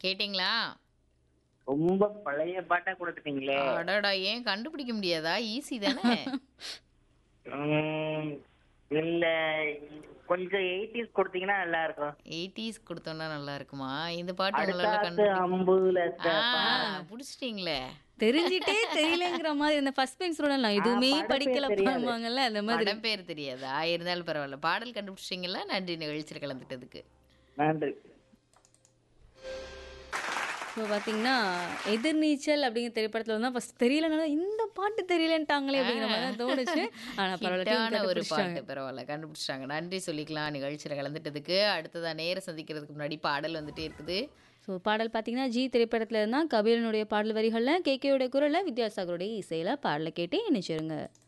கேட்டிங்களா ரொம்ப பழைய பாட்டா கொடுத்துட்டீங்களே அடடா ஏன் கண்டுபிடிக்க முடியாதா ஈஸி தானே உம், இல்ல கொஞ்சம் எயிட்டிஸ் கொடுத்தீங்கன்னா நல்லா இருக்கும் எயிட்டிஸ் கொடுத்தோம்னா நல்லா இருக்குமா இந்த பாட்டு உங்களால அடுத்தாத்து கண்டுபிடிக்க அம்புல ஆ, புடிச்சிட்டீங்களே தெரிஞ்சிட்டே தெரியலங்கிற மாதிரி இந்த ஃபர்ஸ்ட் பெஞ்ச் நான் எதுவுமே படம் பேர் படிக்கல தெரியாது. பண்ணுவாங்கல்ல அந்த மாதிரி படம் பேர் தெரியாதா இருந்தாலும் பரவாயில்ல பாடல் கண்டுபிடிச்சிங்களா நன்றி நிகழ்ச்சியில் கலந்துட்டதுக்கு நன்றி இப்போ பார்த்தீங்கன்னா எதிர்நீச்சல் அப்படிங்கிற திரைப்படத்துல தான் ஃபர்ஸ்ட் தெரியலனால இந்த பாட்டு தெரியலன்ட்டாங்களே அப்படிங்கிற மாதிரி தான் தோணுச்சு ஆனால் பரவாயில்ல tune ஹிட்டான ஒரு கண்டுபிடிச்சிட்டாங்க. பாட்டு பரவாயில்ல கண்டுபிடிச்சிட்டாங்க நன்றி சொல்லிக்கலாம் நிகழ்ச்சியில் கலந்துட்டதுக்கு அடுத்ததா நேரம் சந்திக்கிறதுக்கு முன்னாடி பாடல் வந்துட்டே இருக்குது ஸோ பாடல் பார்த்தீங்கன்னா ஜி திரைப்படத்துல இருந்தால் கபீரனுடைய பாடல் வரிகளில் கேகேயோட குரலில் வித்யாசாகருடைய இசையில் பாடலை கேட்டு இணைச்சிருங்க